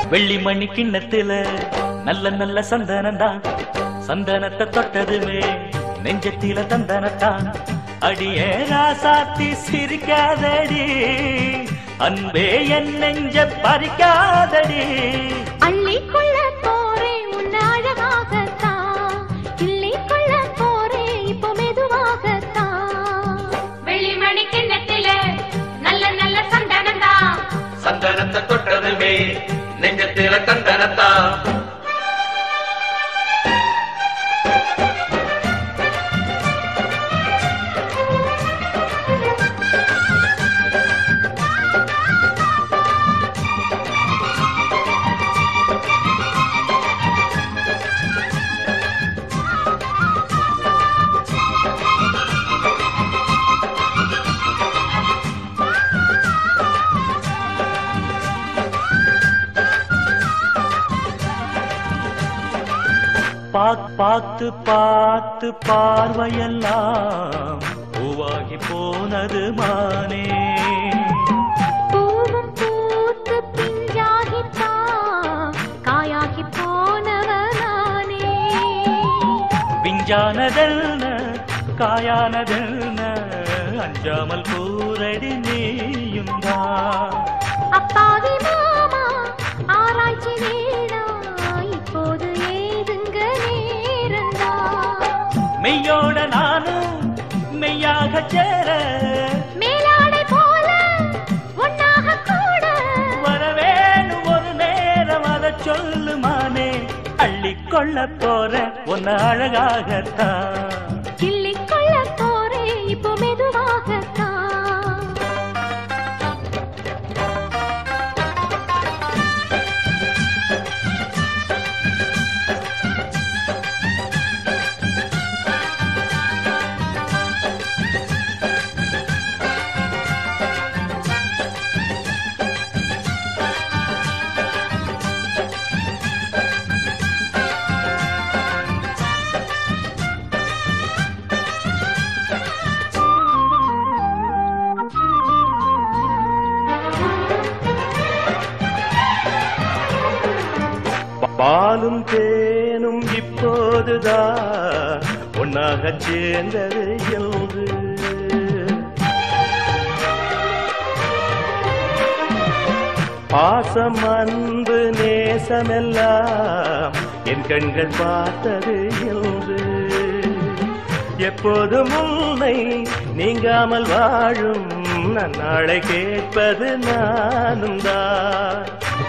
வெள்ளி மணி கிண்ணத்துல நல்ல நல்ல சந்தனம்தான் சந்தனத்தை தொட்டதுமே நெஞ்சத்தில தந்தனத்தான் அடியே ராசாத்தி சிரிக்காதடி அன்பே என் நெஞ்ச பறிக்காதடி அள்ளிக்கொள்ள போறேன் உன்னை அழகாகத்தான் கிள்ளிக்கொள்ள போறேன் இப்போ மெதுவாகத்தான் வெள்ளிமணி கிண்ணத்தில நல்ல நல்ல சந்தனம் தான் சந்தனத்தை தொட்டதுமே நெஞ்சத்தில தந்தனத்தான் பாத் பார்த்து பார்த்து பார்வையெல்லாம் பூவாகி போனது மானே பூவும் பூத்து பிஞ்சாகித்தான் காயாகி போனவனானே விஞ்ஞானதென்ன காயானதென்ன அஞ்சாமல் கூரடி நீயும் தான் அப்பாவி மாமா ஆராய்ச்சி வேணா இப்போது ஏதுங்க நேரந்தா மெய்யோட நானும் மெய்யாக சேர மேலாடை போல ஒன்னாக கூட வரவேணும் ஒரு நேரம் அதை சொல்லுமானே அள்ளிக்கொள்ள போற உன்னை அழகாகத்தான் கிள்ளிக்கொள்ள போறேன் இப்போ மெதுவாகத்தான் பாலும் தேனும் இப்போதுதான் ஒன்னாக சேர்ந்தது என்று பாசம் அன்பு நேசமெல்லாம் என் கண்கள் பார்த்தது என்று எப்போதும் உன்னை நீங்காமல் வாழும் நன்னாளை கேட்பது நானும் தான்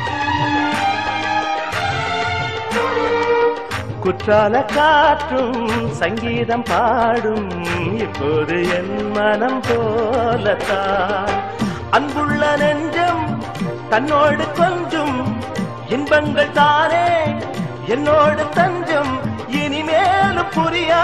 குற்றால காற்றும் சங்கீதம் பாடும் இப்போது என் மனம் போலத்தான் அன்புள்ள நெஞ்சம் தன்னோடு கொஞ்சம் இன்பங்கள் தானே என்னோடு தஞ்சம் இனிமேலும் புரியா